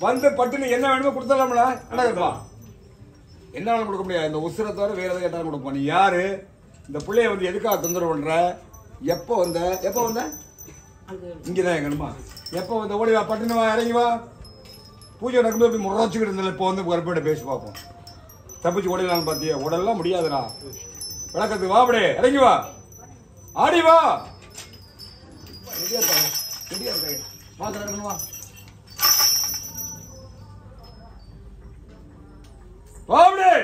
வந்து பட்டுன்னு என்ன வேணுமோ கொடுத்துடலாம்ல என்ன கேட்பா என்ன வேணும் கொடுக்க முடியாது இந்த உசுரை தவிர வேற எதை கேட்டாலும் கொடுப்போம் நீ யாரு இந்த பிள்ளைய வந்து எதுக்காக தொந்தரவு பண்ற எப்போ வந்த எப்போ வந்த இங்கதான் எங்கணுமா எப்போ வந்த ஓடி வா பட்டுன்னு வா இறங்கி வா பூஜை நடக்கும்போது இப்படி முறைச்சிக்கிட்டு இருந்தால இப்போ வந்து கருப்பேட்ட பேசி பார்ப்போம் தப்பிச்சு ஓடிடலாம்னு பார்த்தியா ஓடலாம் முடியாதுடா விளக்கத்துக்கு வா அப்படியே இறங்கி வா ஆடி வா ரெடியா இருக்காங்க ரெடியா இருக்காங்க பார்க்குறாங்க வா வா அப்படியே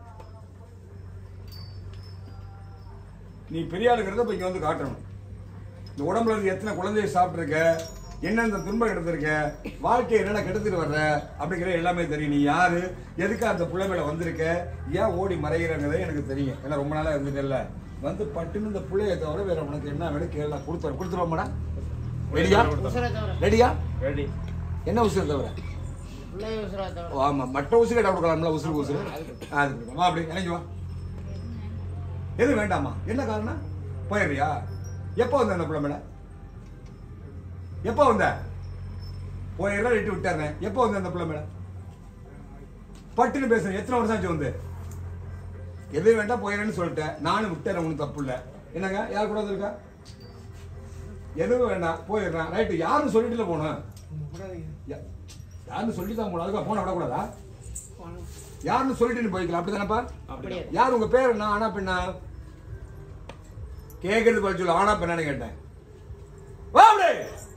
நீ பெரிய ஆளுங்கிறத இப்போ இங்கே வந்து காட்டணும் இந்த உடம்புல இருந்து எத்தனை குழந்தைய சாப்பிட்ருக்க என்னென்ன துன்பம் எடுத்திருக்க வாழ்க்கையை என்னென்ன கெடுத்துட்டு வர்ற அப்படிங்கிற எல்லாமே தெரியும் நீ யாரு எதுக்கு அந்த பிள்ளை மேல வந்திருக்க ஏன் ஓடி மறைகிறங்கிறதே எனக்கு தெரியும் ஏன்னா ரொம்ப நாளா இருந்துட்டேல்ல வந்து பட்டுன்னு இந்த பிள்ளைய தவிர வேற உனக்கு என்ன வேணும் கேள்வி கொடுத்துரு கொடுத்துருவோம்டா ரெடியா உசுரை தவிர ரெடியா ரெடி என்ன உசுறு தவிர பிள்ளை உசுரை தவிர ஓ, ஆமா மற்ற உசுறு கேட்டா கொடுக்கலாம்ல உசுறு உசுறு அது கொடுக்கலாம். வா அப்படி இறங்கி வா எது வேண்டாமா என்ன காரணம் போயிடுறியா எப்போ வந்த அந்த பிள்ளை மேல எப்போ வந்த போயிடுறா இட்டு விட்டாருனே எப்போ வந்த அந்த பிள்ளை மேல பட்டுன்னு பேசுறேன் எத்தனை வருஷம் ஆச்சு வந்து எது வேண்டாம் போயிடுறேன்னு சொல்லிட்டேன் நானும் விட்டேன் ஒன்றும் தப்பு இல்லை என்னங்க யார் கூட வந்திருக்கா எதுவும் வேண்டாம் போயிடுறேன் ரைட்டு யாருன்னு சொல்லிட்டுல போனேன் யா- யாருன்னு சொல்லி தான் போனோம் அதுக்காக போன விடக்கூடாதா யாருன்னு சொல்லிட்டு நீ போய்க்கலாம் அப்படிதானப்பா அப்படியே யார் உங்க பேர் என்ன ஆனா பெண்ணா கேக்குறது பதில் சொல்லு ஆனா பெண்ணான்னு கேட்டேன் வா அப்படியே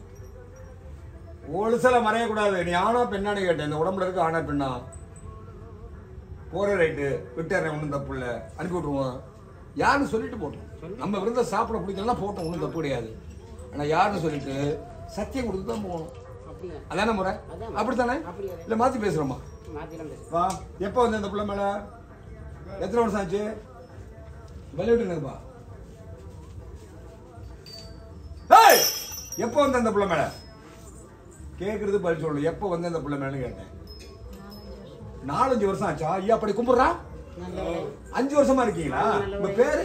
ஒழுசல மறையக்கூடாது நீ ஆனா பெண்ணான்னு கேட்டேன் இந்த உடம்புல இருக்க ஆனா பெண்ணா போற ரைட்டு விட்டுறேன் ஒன்றும் தப்பு இல்லை அனுப்பி விட்டுருவோம் யாருன்னு சொல்லிட்டு போட்டோம் நம்ம விருந்த சாப்பிட பிடிக்கலாம் போட்டோம் ஒன்றும் தப்பு கிடையாது ஆனா யாருன்னு சொல்லிட்டு சத்தியம் கொடுத்து தான் போகணும் அப்படியா அதானே முறை அதான். அப்படித்தானே அப்படியா. இல்ல மாத்தி பேசுறோமா மாத்திரம் பேசு வா எப்போ வந்து அந்த பிள்ளை மேல எத்தனை வருஷம் ஆச்சு விளையாட்டுங்கப்பா ஏய் எப்போ வந்து அந்த பிள்ளை மேல கேக்குறது பதில் சொல்லு எப்போ வந்து அந்த பிள்ளை மேல கேட்டேன் நாலஞ்சு வருஷம் ஆச்சா ஐயா அப்படி கும்பிடுறா நல்ல அஞ்சு வருஷமா இருக்கீங்களா உங்க பேரு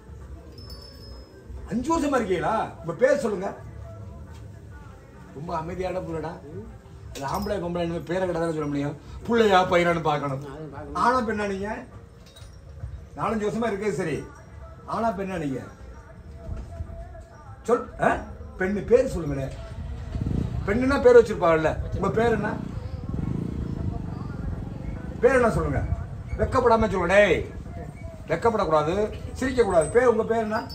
அஞ்சு வருஷமா இருக்கீங்களா உங்க பேர் சொல்லுங்க ரொம்ப அமைதியான புள்ளடா அது ஆம்பளை பொம்பளை இனிமே பேரை கிட்ட சொல்ல முடியும் புள்ளையா பையனான்னு பார்க்கணும் அது பார்க்கணும் ஆனா பெண்ணா நீங்க நாலஞ்சு வருஷமா இருக்கே சரி ஆனா பெண்ணா நீங்க சொல் ஆ? பெண்ணு பேர் சொல்லுங்க பெண்ணுனா பேர் வச்சிருப்பாங்கல்ல உங்க பேர் என்ன பேர் என்ன சொல்லுங்க வெக்கப்படாம சொல்லுங்க டேய் வெக்கப்படக்கூடாது சிரிக்க கூடாது பேர் உங்க பேர் என்ன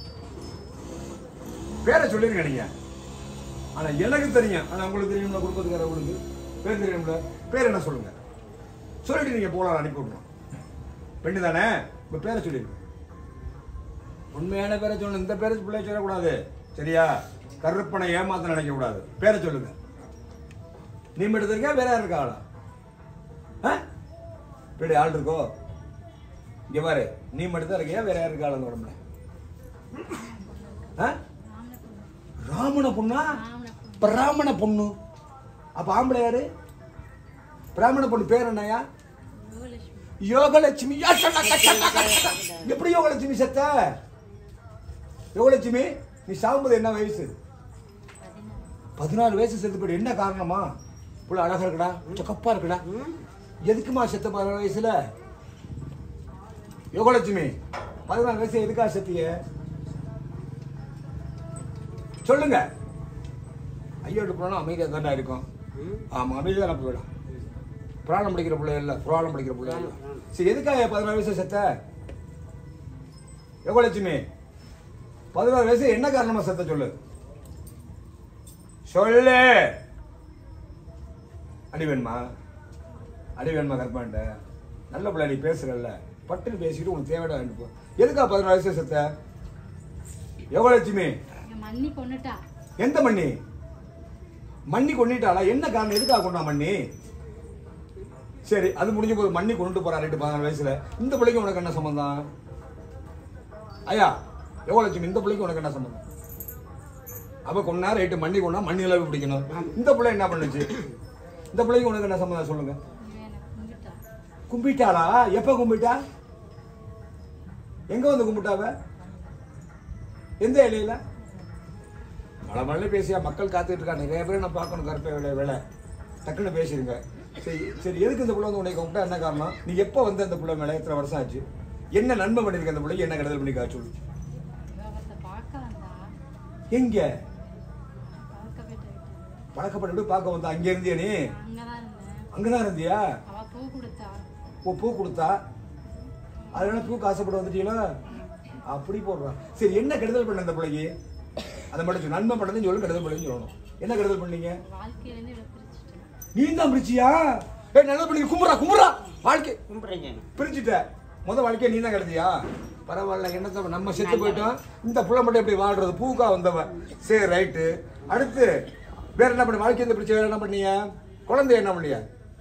பேரை சொல்லிருங்க நீங்க ஆனா எனக்கு தெரியும் ஆனா உங்களுக்கு தெரியும்ல குடும்பத்துக்காரங்களுக்கு பேர் தெரியும்ல பேர் என்ன சொல்லுங்க சொல்லிட்டு நீங்க போலாம் அனுப்பி விடணும் பெண்ணு தானே உங்க பேரை சொல்லிருங்க உண்மையான பேரை சொல்லணும் இந்த பேரை பிள்ளை சொல்லக்கூடாது சரியா கருப்பனை ஏமாத்த நினைக்க கூடாது பேரை சொல்லுங்க நீ மட்டும் இருக்கா வேற யாரும் இருக்கா ஆளா ஆ? பின்னாடி ஆள் இருக்கோ இங்க பாரு நீ மட்டும் தான் இருக்கியா வேற யாரும் இருக்கா ஆள் அந்த உடம்புல ஆ? ராமன பொண்ணா பிராமண பொண்ணு அப்ப ஆம்பளை யாரு பிராமண பொண்ணு பேர் என்னையா யோகலட்சுமி யா, சட்டா, கட்டா, கட்டா, கட்டா. எப்படி யோகலட்சுமி செத்த யோகலட்சுமி நீ சாகும்போது என்ன வயசு பதினாலு வயசு செத்து போயிடு என்ன காரணமா புள்ள அழகா இருக்குடா கப்பா இருக்குடா எதுக்குமா செத்த பதினாலு வயசுல யோகலட்சுமி பதினாலு வயசு எதுக்கா செத்திய சொல்லுங்க ஐயோட்டு போனா அமைதியா தானே இருக்கும் ஆமா அமைதியா தான் போயிடும் புராணம் படிக்கிற பிள்ளை இல்ல புராணம் படிக்கிற பிள்ளை இல்ல சரி எதுக்காக பதினாறு வயசு செத்த யோகலட்சுமி பதினாறு வயசு என்ன காரணமா செத்த சொல்லு சொல்லு அடி வேணுமா அடி வேணுமா கற்பாண்ட நல்ல பிள்ளை நீ பேசுறல்ல பட்டுன்னு பேசிட்டு உனக்கு தேவையான வாங்கிட்டு போ எதுக்கா பதினாறு வயசு செத்த யோகலட்சுமி என் மண்ணி கொண்டுட்டா எந்த மண்ணி மண்ணி கொண்டுட்டாளா என்ன காரணம் எதுக்காக கொண்டா மண்ணி சரி அது முடிஞ்ச போது மண்ணி கொண்டு போறா ரெண்டு பதினாலு வயசுல இந்த பிள்ளைக்கு உனக்கு என்ன சம்பந்தம் ஐயா எவ்வளவு லட்சுமி இந்த பிள்ளைக்கு உனக்கு என்ன சம்பந்தம் அவ கொண்டா ரைட்டு மண்ணி கொண்டா மண்ணில பிடிக்கணும் இந்த பிள்ளை என்ன பண்ணுச்சு இந்த பிள்ளைக்கு உனக்கு என்ன சம்பந்தம் சொல்லுங்க எனக்கு கொண்டுட்டா கும்பிட்டாளா எப்ப கும்பிட்டா எங்க வந்து கும்பிட்டாவ எந்த இலையில மழை மழை பேசியா மக்கள் காத்துட்டு இருக்கா நிறைய பேர் நான் பார்க்கணும் கருப்பை வேலை வேலை டக்குன்னு பேசிடுங்க சரி சரி எதுக்கு இந்த புள்ள வந்து உன்னை கூப்பிட்டா என்ன காரணம் நீ எப்போ வந்து அந்த புள்ள மேல எத்தனை வருஷம் ஆச்சு என்ன நன்மை பண்ணிருக்க அந்த பிள்ளைக்கு என்ன கெடுதல் பண்ணிக்கா சொல்லு விவாகரத்தை பார்க்க வந்தா எங்க பார்க்க போயிட்டு விட்டேன் பழக்கப்பட்டு போய் பார்க்க வந்தா அங்க இருந்தியா நீ அங்கதான் இருந்தேன் அங்கதான் இருந்தியா அவ பூ கொடுத்தா ஓ பூ கொடுத்தா அதனால பூக்கு ஆசைப்பட்டு வந்துட்டீங்களா அப்படி போடுறான் சரி என்ன கெடுதல் பண்ண அந்த பிள்ளைக்கு அதை மட்டும் சொல்லு. நன்மை பண்ணதுன்னு சொல்லு கெடுதல் பண்ணதுன்னு சொல்லணும் என்ன கெடுதல் பண்ணீங்க வாழ்க்கையிலேருந்து இவ்வளோ பிரிச்சுட்டேன் நீ தான் பிரிச்சியா ஏ நல்ல பண்ணி கும்புறா கும்புறா வாழ்க்கை கும்பிடுறீங்க பிரிச்சுட்ட முத வாழ்க்கையை நீ தான் கிடந்தியா பரவாயில்ல என்னத்த நம்ம செத்து போயிட்டோம் இந்த புள்ள மட்டும் எப்படி வாழ்றது பூக்கா வந்தவ சரி ரைட்டு அடுத்து வேற என்ன பண்ண வாழ்க்கை இந்த பிரிச்சு வேற என்ன பண்ணீங்க குழந்தை என்ன பண்ணிய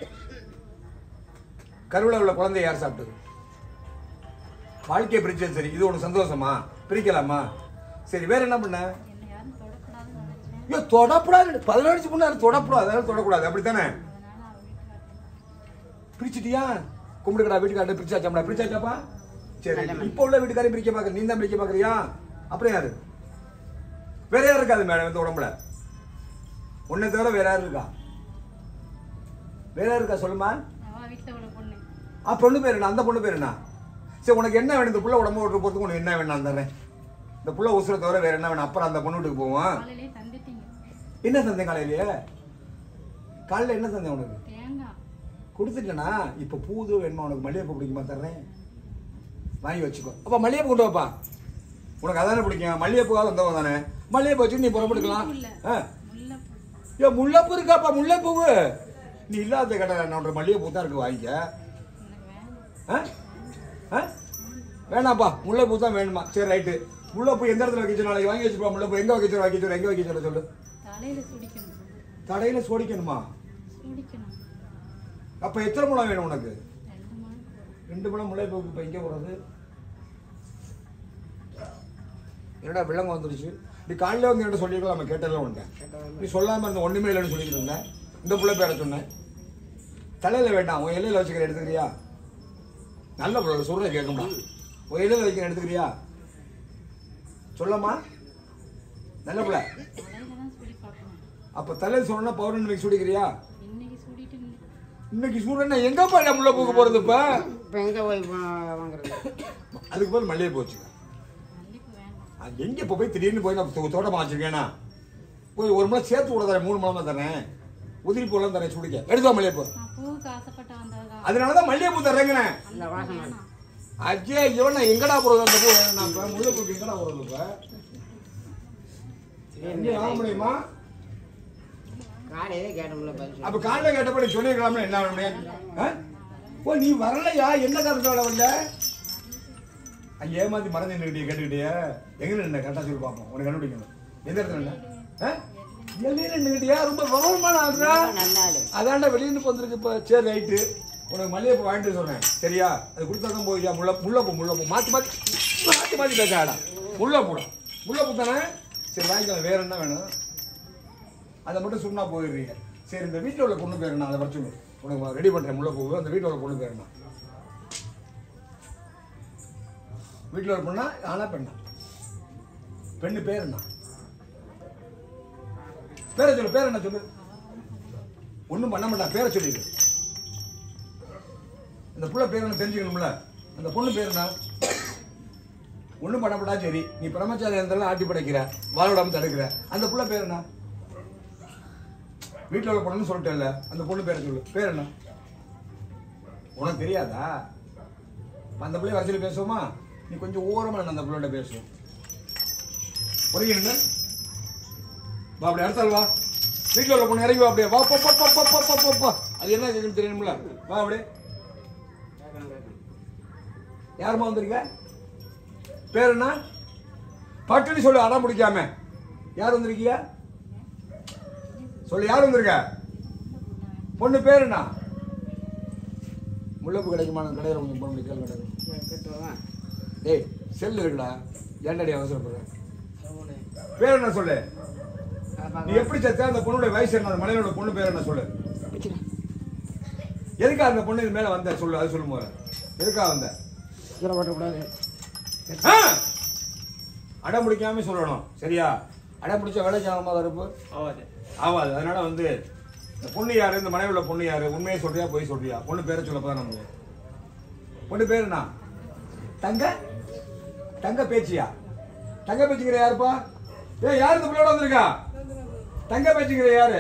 கருவில உள்ள குழந்தைய யார் சாப்பிட்டது வாழ்க்கையை பிரிச்சது சரி இது உனக்கு சந்தோஷமா பிரிக்கலாமா சரி வேற என்ன பண்ண என்னை யாரும் தொடக்கூடாதுன்னு நினைச்சேன் ஐயோ தொடக்கூடாது பதினஞ்சு பொண்ணு தொடக்கூடாது அதனால தொடக்கூடாது அப்படித்தானே அதனால அவ வீட்டுக்கு பிரிச்சிட்டியா கும்பிடுக்கடா வீட்டுக்காரர் பிரிச்சாச்சாம்டா பிரிச்சாச்சாப்பா சரி இப்போ உள்ள வீட்டுக்காரையும் பிரிக்க பாக்குற நீ தான் பிரிக்க பாக்குறியா அப்புறம் யாரு வேற யாரும் இருக்காது மேடம் இந்த உடம்புல உன்னை தவிர வேற யாரும் இருக்கா வேற யாரு இருக்கா சொல்லுமா அவ வீட்டில் உள்ள பொண்ணு ஆ பொண்ணு பேர் என்ன அந்த பொண்ணு பேர் என்ன சரி உனக்கு என்ன வேணும் இந்த புள்ள உடம்பு ஓட்டு போறதுக்கு உனக்கு என்ன வேணும் நான் தரேன் இந்த புள்ள உசுரை தவிர வேற என்ன வேணும் அப்புறம் அந்த பொண்ணு வீட்டுக்கு போவோம் காலையிலே தந்துட்டீங்க என்ன தந்தேன் காலையிலேயே காலையில என்ன தந்தேன் உனக்கு தேங்காய் கொடுத்துட்டேனா இப்போ பூது வேணுமா உனக்கு மல்லிகைப்பூ பிடிக்குமா தர்றேன் வாங்கி வச்சுக்கோ அப்போ மல்லிகைப்பூ கொண்டு வாப்பா உனக்கு அதானே பிடிக்கும் மல்லிகைப்பூவாக வந்தவன் தானே மல்லிகைப்பூ வச்சு நீ புறப்படுக்கலாம் இல்ல ஆ முல்லைப்பூ ஏ முல்லைப்பூ இருக்காப்பா முல்லைப்பூவு நீ இல்லாத கடை என்னோட மல்லிகைப்பூ தான் இருக்கு வாங்கிக்க எனக்கு வேணும் ஆ ஆ வேணாப்பா முல்லைப்பூ தான் வேணுமா சரி ரைட்டு முல்லைப்பூ எந்த இடத்துல வைக்க நாளைக்கு வாங்கி வச்சுப்பா முல்லைப்பூ எங்கே வைக்க சொல்ல வைக்க சொல்ல எங்கே வைக்க சொல்ல சொல்லு தலையில சுடிக்கணும் கடையில் சோடிக்கணுமா சுடிக்கணும் அப்போ எத்தனை முளம் வேணும் உனக்கு ரெண்டு மணி போதும் ரெண்டு பழம் முல்லைப்பூக்கு இப்போ எங்கே போகிறது என்னடா விலங்கு வந்துருச்சு நீ காலையில் வந்து என்ன சொல்லியிருக்கலாம் நம்ம கேட்டதெல்லாம் உண்டேன் நீ சொல்லாமல் இருந்த ஒன்றுமே இல்லைன்னு சொல்லிட்டு இருந்தேன் இந்த புள்ள பேரை சொன்னேன் தலையில் வேண்டாம் உன் இலையில வச்சுக்கிற எடுத்துக்கிறியா நல்ல புள்ள சொல்ற கேட்குமா உன் இலையில வைக்கிற எடுத்துக்கிறியா சொல்லம்மா நல்ல புள்ள தலையில தான் சுடி பார்க்கணும் அப்போ தலையில் சொன்னா பௌர்ணமிக்கு சுடிக்கிறியா இன்னைக்கு சுடிட்டு இன்னைக்கு இன்னைக்கு சூடனா எங்கப்பா இல்லை முல்லை பூக்கு போகிறது இப்போ இப்போ எங்கே போய் வா- வாங்குறது அதுக்கு பதில் மல்லிகை போச்சு மல்லிப்பூ வேண்டாம் அது எங்க இப்போ போய் திடீர்னு போய் நான் தோ- தோட்டமா வச்சிருக்கேனா போய் ஒரு முளை சேர்த்து கூட தரேன் மூணு முளமா தரேன் உதிரி பூலாம் தரேன் சுடிக்க எடுத்து வா மல்லிகைப்பூ நான் பூவுக்கு ஆசைப்பட்டு வந்ததுதான் அதனாலதான் மல்லிகைப்பூ தர்றேங்கிறேன் அந்த வாசனை வேணாம் அஜே இவன் நான் எங்கடா போறது அந்த பூ நான் இப்ப முல்லைப்பூக்கு எங்கடா போறது இப்ப எங்க வாங்க முடியுமா காலையிலே கேட்டோம்ல பதில் அப்ப காலைல கேட்டபடி சொல்லிருக்கலாம்ல என்ன வேணும் ஆ? ஓ நீ வரலையா என்ன காரணத்தால வரல ஐயா ஏமாத்தி மறந்து நின்றுக்கிட்டே கேட்டுக்கிட்டே எங்க நின்ன கரெக்டா சொல்லி பார்ப்போம் உனக்கு கண்டுபிடிக்கணும் எந்த இடத்துல நின்ன? ஆ எல்லையில நின்றுக்கிட்டியா ரொம்ப விவரமான ஆள்றா நல்ல ஆளு அதான்டா வெளியிருந்து வந்திருக்கு இப்போ சரி ரைட்டு உனக்கு மல்லிகைப்பூ வாங்கிட்டு சொல்றேன் சரியா அது கொடுத்தா தான் போய்யா முல்லை முல்லைப்பூ முல்லைப்பூ மாற்றி மாற்றி மாற்றி மாற்றி பேசாடா முல்லைப்பூடா முல்லைப்பூ தானே சரி வாங்கிக்கலாம் வேற என்ன வேணும் அதை மட்டும் சொன்னா போயிடுறீங்க சரி இந்த வீட்டில் உள்ள பொண்ணு பேர் என்ன அதை வர சொல்லு உனக்கு ரெடி பண்ணுறேன் முல்லைப்பூ அந்த வீட்டில் உள்ள பொண்ணு பேர் என்ன வீட்டில் உள்ள பொண்ணா ஆனா பெண்ணா பெண்ணு பேர் என்ன பேரை சொல்லு பேர் என்ன சொல்லு ஒன்றும் பண்ண மாட்டான் பேரை சொல்லிடு இந்த புள்ள பேர் என்ன தெரிஞ்சுக்கணும்ல அந்த பொண்ணு பேர் என்ன ஒன்றும் பண்ண மாட்டா சரி நீ பிரம்மச்சாரி இருந்தாலும் ஆட்டி படைக்கிற வாழவிடாம தடுக்கிற அந்த புள்ள பேர் என்ன வீட்டில் உள்ள பொண்ணுன்னு சொல்லிட்டேன்ல அந்த பொண்ணு பேரை சொல்லு பேர் என்ன உனக்கு தெரியாதா அப்ப அந்த பிள்ளை வர பேசுவோமா நீ கொஞ்சம் ஓரமா நின்னு அந்த பிள்ளைகிட்ட பேசுவோம் புரியுங்க வா அப்படி அடுத்தால் வா வீட்டில் உள்ள பொண்ணு இறங்கி வா அப்படியே வா போ போ போ போ போ போ போ போ அது என்ன கேட்குன்னு தெரியணும்ல வா அப்படியே யாரும்மா வந்திருக்க பேர் என்ன பட்டுன்னு சொல்லு அடம் பிடிக்காம யார் வந்திருக்கீங்க சொல்லு யார் வந்திருக்க பொண்ணு பேர் என்ன முல்லைப்பூ கிடைக்குமா கடையில் கொஞ்சம் பொண்ணு கேள்வி கிடைக்கும் கேட்டுருவா ஏய் செல் இருக்குடா ஏன்டாடி அவசரப்படுறேன் பேர் என்ன சொல்லு நீ எப்படி செத்த அந்த பொண்ணுடைய வயசு என்ன அந்த மலையோட பொண்ணு பேர் என்ன சொல்லு எதுக்கா அந்த பொண்ணு இது மேல வந்த சொல்லு அது சொல்லும் போது எதுக்கா வந்த கீழே போட்டக்கூடாது ஆ! அடம் பிடிக்காம சொல்லணும் சரியா அடம் பிடிச்ச வேலைக்கு ஆகுமா வரப்பு ஆகாது அதனால வந்து இந்த பொண்ணு யாரு இந்த மனைவி உள்ள பொண்ணு யாரு உண்மையை சொல்றியா பொய் சொல்றியா பொண்ணு பேரை சொல்லப்பதான் நமக்கு பொண்ணு பேரு என்ன தங்க தங்க பேச்சியா தங்க பேச்சுக்கிற யாருப்பா ஏய் யாரு இந்த பிள்ளையோட வந்திருக்கா தங்க பேச்சுக்கிற யாரு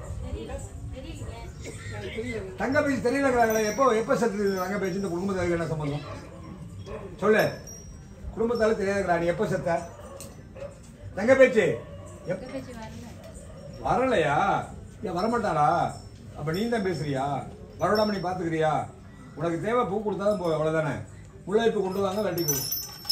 தங்க பேச்சு தெரியலங்கிறாங்களே எப்போ எப்போ செத்து தங்க பேச்சு இந்த குடும்பத்தாருக்கு என்ன சம்பந்தம் சொல்லு குடும்பத்தால தெரியாதுங்கிறா நீ எப்போ செத்த தங்க பேச்சு எப் எங்க பேச்சு வரல வரலையா ஏன் வரமாட்டாளா அப்ப நீ தான் பேசுறியா வரவிடாம நீ பாத்துக்கிறியா உனக்கு தேவை பூ கொடுத்தாதான் போதும் அவ்வளவுதானே முல்லைப்பு கொண்டு வாங்க வெட்டி போ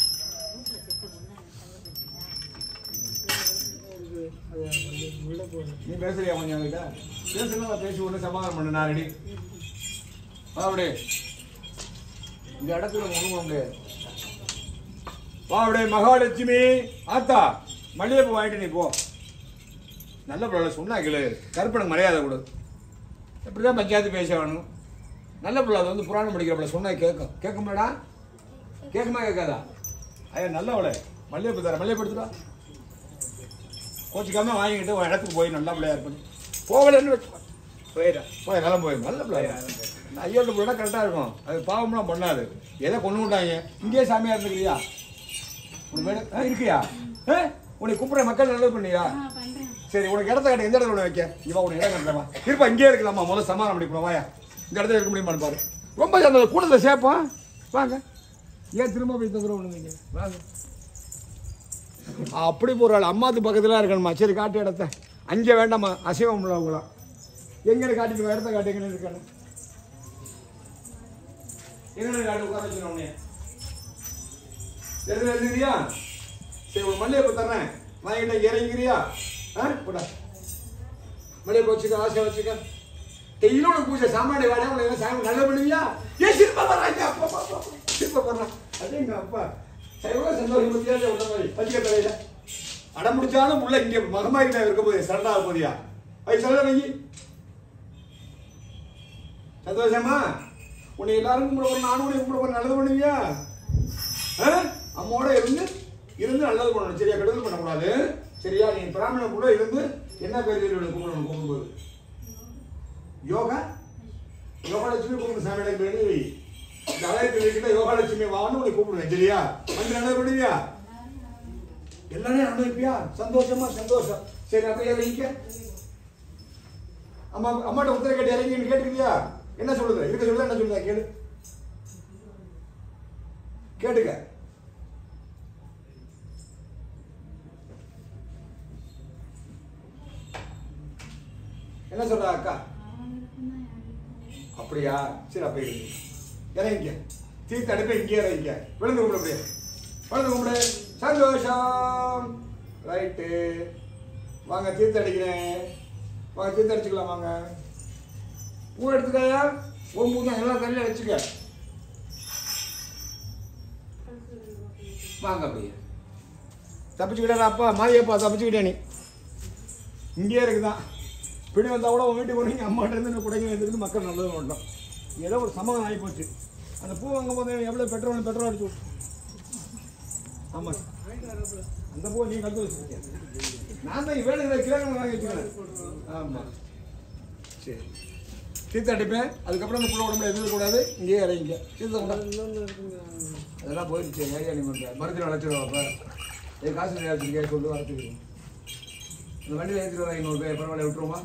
நீ பேசுறியா கொஞ்சம் கிட்ட பேசுனா பேசி ஒண்ணு சமாதானம் பண்ணு நான் ரெடி வா அப்படியே இந்த இடத்துல ஒண்ணும் பண்ண முடியாது வா அப்படியே மகாலட்சுமி ஆத்தா மல்லிகைப்பூ வாங்கிட்டு நீ போ நல்ல பிள்ளை சொன்னா கேளு கருப்பனுக்கு மரியாதை கொடு இப்படிதான் பஞ்சாயத்து பேச வேணும் நல்ல பிள்ளை அது வந்து புராணம் படிக்கிற பிள்ளை சொன்னா கேட்கும் கேட்குமாடா கேட்குமா கேட்காதா ஐயா நல்லவளே மல்லிகைப்பூ தர மல்லிகைப்பூ எடுத்துடா கோச்சிக்காம வாங்கிக்கிட்டு உன் இடத்துக்கு போய் நல்லா பிள்ளையா இருப்பேன் போகலன்னு வச்சு போயிடா போய் நல்லா போய் நல்ல பிள்ளையா ஐயோட பிள்ளை கரெக்டாக இருக்கும் அது பாவம்லாம் பண்ணாது எதை கொண்டு விட்டாங்க இங்கேயே சாமியா இருந்துக்கிறியா உனக்கு வேணும் ஆ, இருக்கியா ஆ? உனக்கு கூப்பிடுற மக்கள் நல்லது பண்ணியா ஆ பண்றேன் சரி உனக்கு இடத்த கட்ட எந்த இடத்துல வைக்க இவா உனக்கு இடம் கட்டலாமா இருப்பா இங்கே இருக்கலாமா முதல்ல சமாதானம் பண்ணிக்கலாம் வாயா இந்த இடத்துல இருக்க முடியுமான்னு பாரு ரொம்ப அந்த கூட்டத்தை சேர்ப்போம் வாங்க ஏன் திரும்ப போய் தந்துடும் ஒண்ணுங்க வாங்க அப்படி போகிறாள் அம்மாத்து பக்கத்துல இருக்கணுமா சரி காட்டு இடத்த அங்கே வேண்டாமா அசைவம் உள்ளவங்களாம் எங்கே காட்டிட்டு வா, இடத்த காட்டு எங்கே இருக்கணும் எங்கே காட்டு உட்கார வச்சுக்கணும் உன்னைய எதுல எழுதுறியா சரி ஒரு மல்லிகைப்பூ தர்றேன் வாங்கிட்ட இறங்கிறியா ஆ போடா மல்லிகைப்பூ வச்சுக்க ஆசை வச்சுக்க டெய்லியும் உனக்கு பூஜை சாமானிய வாடகை உனக்கு சாமி நல்லா பண்ணுவியா ஏ சிற்ப வர்றாங்க அப்பா அப்பா, அப்பா சிற்ப வர்றான் அது எங்க அப்பா சரி எவ்வளோ சந்தோஷம் பத்தியா விட்ட மாதிரி வச்சுக்க தலையில அடம் முடிச்சாலும் உள்ள இங்க மகமாயிட்ட இருக்க போது சரண்டாக போதியா அது சொல்ல வைங்க சந்தோஷமா உன்னை எல்லாரும் கும்பிட போற நானும் உன்னை கும்பிட போற நல்லது பண்ணுவியா ஆ? அம்மோட இருந்து இருந்து நல்லது பண்ணணும் சரியா கெடுதல் பண்ணக்கூடாது சரியா நீ பிராமணன் கூட இருந்து என்ன பேர் சொல்லி உனக்கு கும்பிடணும் கும்பிடும்போது யோகா யோகாலட்சுமி கும்பிடு சாமி எனக்கு எழுதி வை இந்த ஆலயத்தில் இருக்கிற யோகாலட்சுமி வான்னு உனக்கு கூப்பிடுவேன் சரியா வந்து நல்லது பண்ணுவியா எல்லாரையும் அனுபவிப்பியா சந்தோஷமா சந்தோஷம் சரி அப்ப ஏன் வைக்க அம்மா அம்மாட்ட உத்தர கேட்டு இறங்கின்னு கேட்டுக்கிறியா என்ன சொல்லுது இருக்க சொல்லுதா என்ன சொல்லுதா கேளு கேட்டுக்க என்ன சொல்றா அக்கா அவன் விருப்பம் தான் யார் விருப்பம் அப்படியா சரி அப்ப இருக்கு இறங்கிக்க தீர்த்த அடுப்பை இங்கே இறங்கிக்க விழுந்து கும்பிடு அப்படியே விழுந்து கும்பிடு சந்தோஷம் ரைட்டு வாங்க தீர்த்த அடிக்கிறேன் வாங்க தீர்த்த அடிச்சுக்கலாம் வாங்க பூ எடுத்துக்காயா ஓ பூ தான் எல்லா தண்ணியும் வச்சுக்க வாங்க அப்படியே தப்பிச்சுக்கிட்டா அப்பா மாரியப்பா தப்பிச்சுக்கிட்டே நீ இங்கேயே இருக்குதான் பிடி வந்தா கூட உன் வீட்டுக்கு போனீங்க அம்மாட்ட இருந்து குடைங்க எடுத்துட்டு மக்கள் நல்லது பண்ணோம் ஏதோ ஒரு சமாதானம் ஆகி போச்சு அந்த பூ வாங்கும் போது எவ்வளோ பெட்ரோல் பெட்ரோல் அடிச்சு விட்டு. ஆமா அந்த பூவை நீ கட்டு வச்சிருக்கேன் நான் தான் வேணுங்கிற கிலோங்கள் வாங்கி வச்சுக்கிறேன் ஆமா சரி தீர்த்த அடிப்பேன் அதுக்கப்புறம் அந்த புள்ள உடம்புல எதுவும் கூடாது இங்கேயே இறங்கிக்க தீர்த்தம் கொண்டா. அதெல்லாம் போயிடுச்சு ஏரியா நீ பண்ணுற மருத்துவம் அழைச்சிடுவா அப்போ ஏ காசு நிறையா வச்சிருக்கேன் சொல்லி வரத்துக்கு இந்த வண்டியில் ஏற்றிட்டு வர இன்னொரு பேர் பரவாயில்ல விட்டுருமா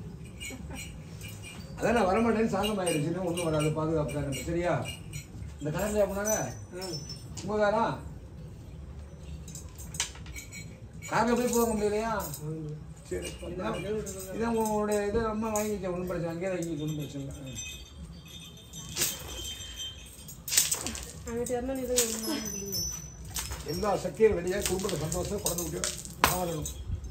அதான் நான் வரமாட்டேன்னு சாந்தமாயிருச்சுன்னு ஒன்றும் வராது பாதுகாப்பு தான் எனக்கு. சரியா இந்த கணக்கில் போனாங்க ஒன்பதாயிரம் காரில் போய் போக முடியலையா சரி இதான் இதான் உங்களுடைய இது அம்மா வாங்கிக்க ஒன்றும் பிரச்சனை அங்கேயே வாங்கிக்க ஒன்றும் பிரச்சனை இல்லை ம். அங்கிட்டு வரணும் இது ஒண்ணு. எல்லா சக்தியும் வெளியே குடும்பத்தை சந்தோஷம் குழந்தை குட்டியும் வாழணும்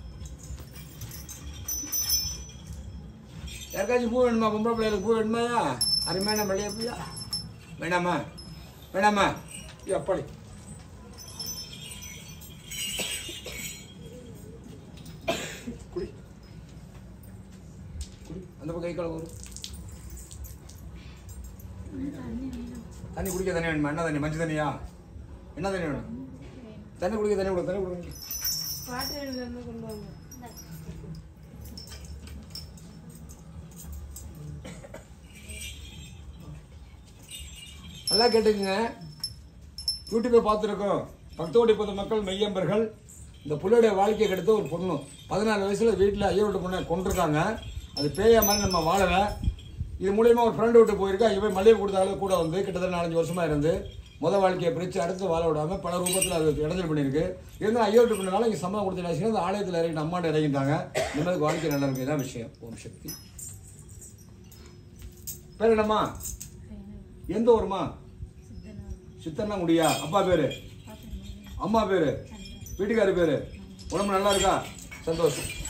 யாருக்காச்சும் பூ வேணுமா பொம்பளை பிள்ளைகளுக்கு பூ வேணுமாயா அருமையான மல்லிகைப்பூயா வேணாமா வேணாமா இது அப்படி குடி குடி அந்த பக்கம் கை கழுவு வரும் தண்ணி வேணும் தண்ணி குடிக்க தண்ணி வேணுமா என்ன தண்ணி மஞ்சள் தண்ணியா என்ன தண்ணி வேணும் தண்ணி குடிக்க தண்ணி கொடு தண்ணி கொடுங்க வாட்டர் இருந்து கொண்டு வாங்க நல்லா கேட்டுக்குங்க யூடியூப்பை பார்த்துருக்கோம் பக்தோடி பொது மக்கள் மெய்யம்பர்கள் இந்த புள்ளையுடைய வாழ்க்கையை கெடுத்த ஒரு பொண்ணு பதினாலு வயசுல வீட்டில் ஐயோ விட்டு பொண்ணை கொண்டிருக்காங்க அது பேய மாதிரி நம்ம வாழலை இது மூலியமா ஒரு ஃப்ரெண்டு விட்டு போயிருக்கா இங்கே போய் மல்லிகை கொடுத்தாலும் கூட வந்து கிட்டத்தட்ட நாலஞ்சு வருஷமா இருந்து முத வாழ்க்கையை பிரித்து அடுத்து வாழ விடாம பல ரூபத்தில் அது இடைஞ்சல் பண்ணியிருக்கு இருந்தால் ஐயோ விட்டு பண்ணனால இங்கே சம்பளம் கொடுத்த நினைச்சு அந்த ஆலயத்தில் இறங்கிட்டு அம்மாட்ட இறங்கிட்டாங்க இந்த மாதிரி வாழ்க்கை நல்லா இருக்கு இதான் விஷயம் ஓம் சக்தி பேர் என்னம்மா எந்த ஊருமா சித்தன்னா முடியா அப்பா பேரு அம்மா பேரு வீட்டுக்காரி பேரு உடம்பு நல்லா இருக்கா சந்தோஷம்